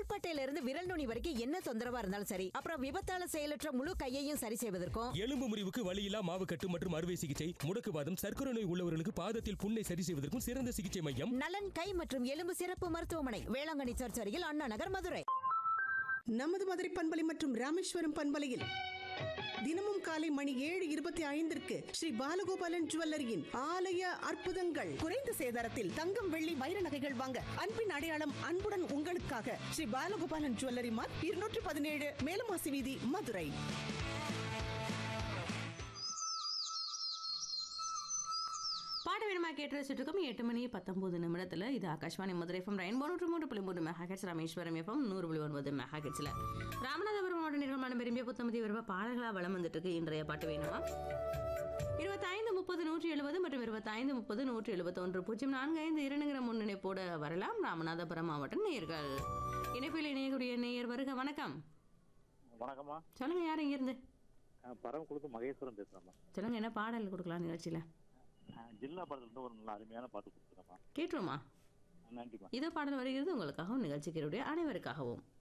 தோள்பட்டையில இருந்து விரல் நுனி வரைக்கும் என்ன தொந்தரவா இருந்தாலும் சரி அப்புறம் விபத்தால செயலற்ற முழு கையையும் சரி செய்வதற்கும் எலும்பு முறிவுக்கு வலியில்லா மாவு கட்டு மற்றும் அறுவை சிகிச்சை முடக்குவாதம் சர்க்கரை நோய் உள்ளவர்களுக்கு பாதத்தில் புண்ணை சரி செய்வதற்கும் சிறந்த சிகிச்சை மையம் நலன் கை மற்றும் எலும்பு சிறப்பு மருத்துவமனை வேளாங்கண்ணி சர்ச் அருகில் அண்ணா நகர் மதுரை நமது மதுரை பண்பலை மற்றும் ராமேஸ்வரம் பண்பலையில் தினமும் காலை மணி ஏழு இருபத்தி ஐந்திற்கு ஸ்ரீ பாலகோபாலன் ஜுவல்லரியின் ஆலய அற்புதங்கள் குறைந்த சேதாரத்தில் தங்கம் வெள்ளி வைர நகைகள் வாங்க அன்பின் அடையாளம் அன்புடன் உங்களுக்காக ஸ்ரீ பாலகோபாலன் ஜுவல்லரி மார்க் இருநூற்றி பதினேழு மேலமாசி வீதி மதுரை பாட வேணுமா கேட்டு ரசிச்சுட்டு இருக்கோம் எட்டு மணி பத்தொன்பது நிமிடத்துல இது ஆகாஷ்வாணி மதுரை எஃப்எம் ரெயின்போ நூற்று மூன்று புள்ளி மூன்று மெகாஹெட்ஸ் ராமேஸ்வரம் எஃப்எம் நூறு புள்ளி ஒன்பது மெகாஹெட்ஸ்ல ராமநாதபுரம் மாவட்ட நிர்வாணம் விரும்பிய புத்தமதி விரும்ப பாடல்களா வளம் வந்துட்டு இருக்கு இன்றைய பாட்டு வேணுமா இருபத்தைந்து முப்பது நூற்றி எழுபது மற்றும் இருபத்தைந்து முப்பது நூற்றி எழுபத்தொன்று பூஜ்ஜியம் நான்கு ஐந்து இரண்டுங்கிற முன்னிணைப்போட வரலாம் ராமநாதபுரம் மாவட்ட நேயர்கள் இணைப்பில் இணையக்கூடிய நேயர் வருக வணக்கம் வணக்கம்மா சொல்லுங்க யார் இங்கிருந்து நான் பரம் கொடுத்து மகேஸ்வரன் பேசுறேம்மா சொல்லுங்க என்ன பாடல் கொடுக்கலாம் நிகழ்ச்சியில நான் ஜில்லா படத்துல இருந்து ஒரு நல்ல அருமையான பாட்டு கொடுத்துறேம்மா கேட்டுருமா நன்றிம்மா இதோ பாடல் வருகிறது உங்களுக்காகவும் நிகழ்ச்சிகளுடைய அனைவருக்காகவும்